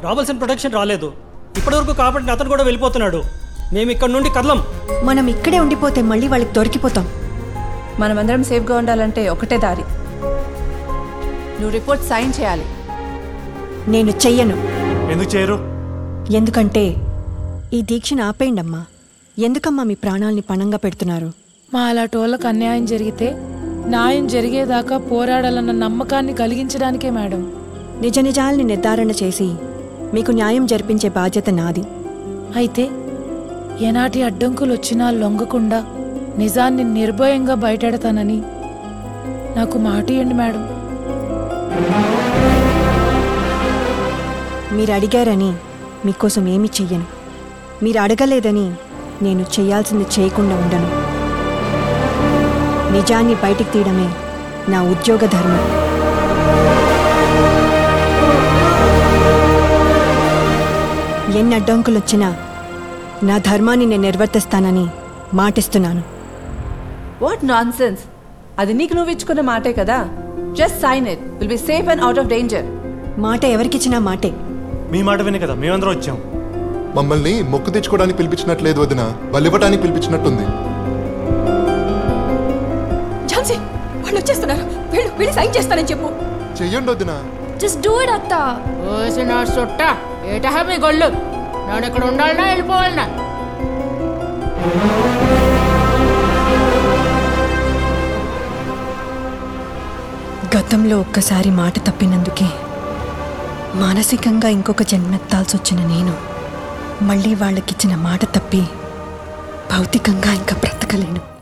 రావాల్సిన ప్రొటెక్షన్ రాలేదు ఇప్పటివరకు కాబట్టి అతను కూడా వెళ్ళిపోతున్నాడు మేము ఇక్కడ నుండి కదలం మనం ఇక్కడే ఉండిపోతే మళ్ళీ వాళ్ళకి దొరికిపోతాం మనమందరం సేఫ్గా ఉండాలంటే ఒకటే దారి నువ్వు రిపోర్ట్ సైన్ చేయాలి నేను చెయ్యను ఎందుకు చేయరు ఎందుకంటే ఈ దీక్షను ఆపేయండి అమ్మా ఎందుకమ్మా మీ ప్రాణాల్ని పణంగా పెడుతున్నారు మా అలాంటి వాళ్ళకి అన్యాయం జరిగితే న్యాయం జరిగేదాకా పోరాడాలన్న నమ్మకాన్ని కలిగించడానికే మేడం నిజ నిజాల్ని నిర్ధారణ చేసి మీకు న్యాయం జరిపించే బాధ్యత నాది అయితే ఎనాటి అడ్డంకులు వచ్చినా లొంగకుండా నిజాన్ని నిర్భయంగా బయటెడతానని నాకు మాట ఇవ్వండి మేడం మీరు అడిగారని మీకోసం ఏమీ చెయ్యను మీరు అడగలేదని నేను చేయాల్సింది చేయకుండా ఉండను నిజాన్ని బయటికి తీయడమే నా ఉద్యోగ ధర్మం ఎన్ని అడ్డంకులు వచ్చినా నా ధర్మాన్ని నేను నిర్వర్తిస్తానని మాటిస్తున్నాను వాట్ నాన్ సెన్స్ అది నీకు నువ్వు ఇచ్చుకున్న మాటే కదా just sign it will be safe and out of danger మాట ఎవరికిచ్చినా మాటే మీ మాట వినే కదా మేమందరం వచ్చాం మమ్మల్ని మొక్కు తెచ్చుకోవడానికి పిలిపించినట్లేదు వదిన బలివ్వటానికి పిలిపించినట్టుంది ఝాన్సీ వాళ్ళు వచ్చేస్తున్నారు వీళ్ళు వీళ్ళు సైన్ చేస్తానని చెప్పు చెయ్యండి వదిన జస్ట్ డూ ఇట్ అత్త ఓసిన చుట్ట ఏటహ మీ గొల్లు నేను ఇక్కడ ఉండాలనా వెళ్ళిపోవాలనా గతంలో ఒక్కసారి మాట తప్పినందుకే మానసికంగా ఇంకొక జన్మెత్తాల్సి వచ్చిన నేను మళ్ళీ వాళ్ళకిచ్చిన మాట తప్పి భౌతికంగా ఇంకా బ్రతకలేను